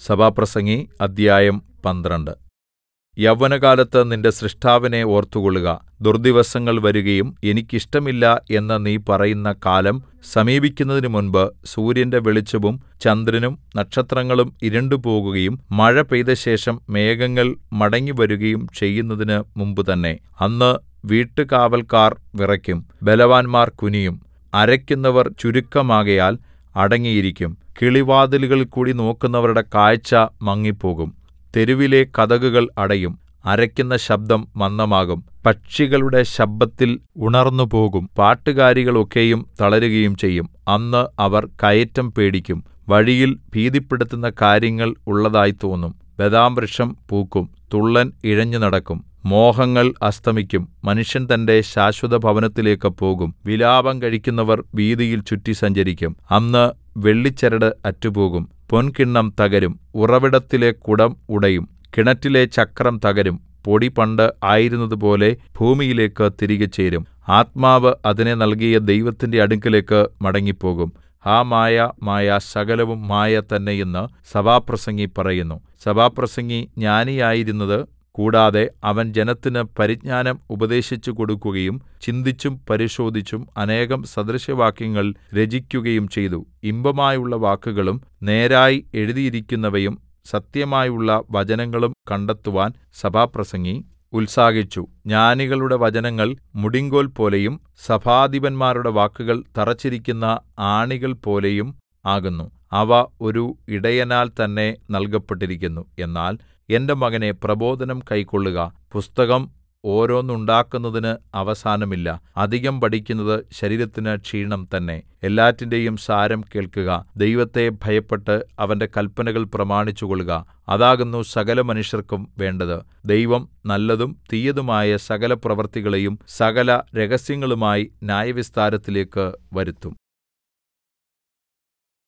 സഭാപ്രസംഗി അദ്ധ്യായം പന്ത്രണ്ട് യൗവനകാലത്ത് നിന്റെ സ്രഷ്ടാവിനെ ഓർത്തുകൊള്ളുക ദുർദ്ദിവസങ്ങൾ വരുകയും എനിക്കിഷ്ടമില്ല എന്ന് നീ പറയുന്ന കാലം സമീപിക്കുന്നതിന് മുമ്പ് സൂര്യന്റെ വെളിച്ചവും ചന്ദ്രനും നക്ഷത്രങ്ങളും ഇരുണ്ടുപോകുകയും മഴ പെയ്തശേഷം മേഘങ്ങൾ മടങ്ങിവരുകയും ചെയ്യുന്നതിന് മുമ്പുതന്നെ അന്ന് വീട്ടുകാവല്ക്കാർ വിറയ്ക്കും ബലവാന്മാർ കുനിയും അരയ്ക്കുന്നവർ ചുരുക്കമാകയാൽ അടങ്ങിയിരിക്കും കിളിവാതിലുകളിൽകൂടി നോക്കുന്നവരുടെ കാഴ്ച മങ്ങിപ്പോകും തെരുവിലെ കതകുകൾ അടയും അരയ്ക്കുന്ന ശബ്ദം മന്ദമാകും പക്ഷികളുടെ ശബ്ബത്തിൽ ഉണർന്നുപോകും പാട്ടുകാരികൾ ഒക്കെയും തളരുകയും ചെയ്യും അന്ന് അവർ കയറ്റം പേടിക്കും വഴിയിൽ ഭീതിപ്പെടുത്തുന്ന കാര്യങ്ങൾ ഉള്ളതായി തോന്നും ബദാംവൃക്ഷം പൂക്കും തുള്ളൻ ഇഴഞ്ഞു നടക്കും മോഹങ്ങൾ അസ്തമിക്കും മനുഷ്യൻ തന്റെ ശാശ്വതഭവനത്തിലേക്ക് പോകും വിലാപം കഴിക്കുന്നവർ വീഥിയിൽ ചുറ്റി സഞ്ചരിക്കും അന്ന് വെള്ളിച്ചരട് അറ്റുപോകും പൊൻകിണ്ണം തകരും ഉറവിടത്തിലെ കുടം ഉടയും കിണറ്റിലെ ചക്രം തകരും പൊടി പണ്ട് ആയിരുന്നതുപോലെ ഭൂമിയിലേക്ക് തിരികെ ചേരും ആത്മാവ് അതിനെ നൽകിയ ദൈവത്തിന്റെ അടുക്കലേക്ക് മടങ്ങിപ്പോകും ഹാ മായ മായ സകലവും മായ തന്നെ എന്ന് സഭാപ്രസംഗി പറയുന്നു സഭാപ്രസംഗി ജ്ഞാനിയായിരുന്നത് കൂടാതെ അവൻ ജനത്തിന് പരിജ്ഞാനം ഉപദേശിച്ചു കൊടുക്കുകയും ചിന്തിച്ചും പരിശോധിച്ചും അനേകം സദൃശവാക്യങ്ങൾ രചിക്കുകയും ചെയ്തു ഇമ്പമായുള്ള വാക്കുകളും നേരായി എഴുതിയിരിക്കുന്നവയും സത്യമായുള്ള വചനങ്ങളും കണ്ടെത്തുവാൻ സഭാപ്രസംഗി ഉത്സാഹിച്ചു ജ്ഞാനികളുടെ വചനങ്ങൾ മുടിങ്കോൽ പോലെയും സഭാധിപന്മാരുടെ വാക്കുകൾ തറച്ചിരിക്കുന്ന ആണികൾ പോലെയും ആകുന്നു അവ ഒരു ഇടയനാൽ തന്നെ നൽകപ്പെട്ടിരിക്കുന്നു എന്നാൽ എന്റെ മകനേ പ്രബോധനം കൈക്കൊള്ളുക പുസ്തകം ഓരോന്നുണ്ടാക്കുന്നതിന് അവസാനമില്ല അധികം പഠിക്കുന്നത് ശരീരത്തിന് ക്ഷീണം തന്നെ എല്ലാറ്റിന്റെയും സാരം കേൾക്കുക ദൈവത്തെ ഭയപ്പെട്ട് അവന്റെ കല്പനകൾ പ്രമാണിച്ചുകൊള്ളുക അതാകുന്നു സകല മനുഷ്യർക്കും വേണ്ടത് ദൈവം നല്ലതും തീയതുമായ സകല പ്രവൃത്തികളെയും സകല രഹസ്യങ്ങളുമായി ന്യായവിസ്താരത്തിലേക്ക് വരുത്തും